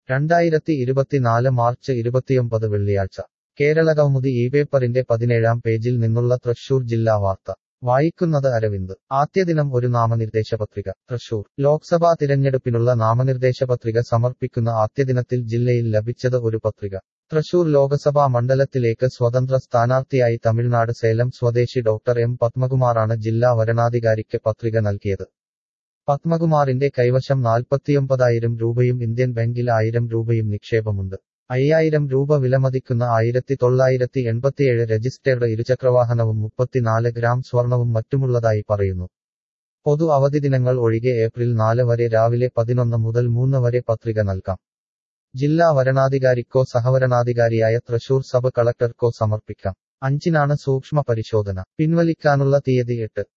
രണ്ടായിരത്തി ഇരുപത്തിനാല് മാർച്ച് ഇരുപത്തിയൊമ്പത് വെള്ളിയാഴ്ച കേരളകൗമുദി ഈ പേപ്പറിന്റെ പതിനേഴാം പേജിൽ നിന്നുള്ള തൃശൂർ ജില്ലാ വാർത്ത വായിക്കുന്നത് അരവിന്ദ് ആദ്യദിനം ഒരു നാമനിർദ്ദേശ പത്രിക തൃശൂർ ലോക്സഭാ തിരഞ്ഞെടുപ്പിനുള്ള നാമനിർദ്ദേശ പത്രിക സമർപ്പിക്കുന്ന ആദ്യദിനത്തിൽ ജില്ലയിൽ ലഭിച്ചത് ഒരു പത്രിക തൃശൂർ ലോക്സഭാ മണ്ഡലത്തിലേക്ക് സ്വതന്ത്ര സ്ഥാനാർത്ഥിയായി തമിഴ്നാട് സേലം സ്വദേശി ഡോക്ടർ എം പത്മകുമാറാണ് ജില്ലാ വരണാധികാരിക്ക് പത്രിക നൽകിയത് പത്മകുമാറിന്റെ കൈവശം നാൽപ്പത്തിയൊമ്പതായിരം രൂപയും ഇന്ത്യൻ ബാങ്കിൽ ആയിരം രൂപയും നിക്ഷേപമുണ്ട് അയ്യായിരം രൂപ വിലമതിക്കുന്ന ആയിരത്തി തൊള്ളായിരത്തി എൺപത്തിയേഴ് രജിസ്റ്റേർഡ് ഇരുചക്രവാഹനവും മുപ്പത്തിനാല് ഗ്രാം സ്വർണവും മറ്റുമുള്ളതായി പറയുന്നു പൊതു അവധി ദിനങ്ങൾ ഒഴികെ ഏപ്രിൽ നാല് വരെ രാവിലെ പതിനൊന്ന് മുതൽ മൂന്ന് വരെ പത്രിക നൽകാം ജില്ലാ വരണാധികാരിക്കോ സഹവരണാധികാരിയായ തൃശൂർ സബ് കളക്ടർക്കോ സമർപ്പിക്കാം അഞ്ചിനാണ് സൂക്ഷ്മ പരിശോധന പിൻവലിക്കാനുള്ള തീയതി എട്ട്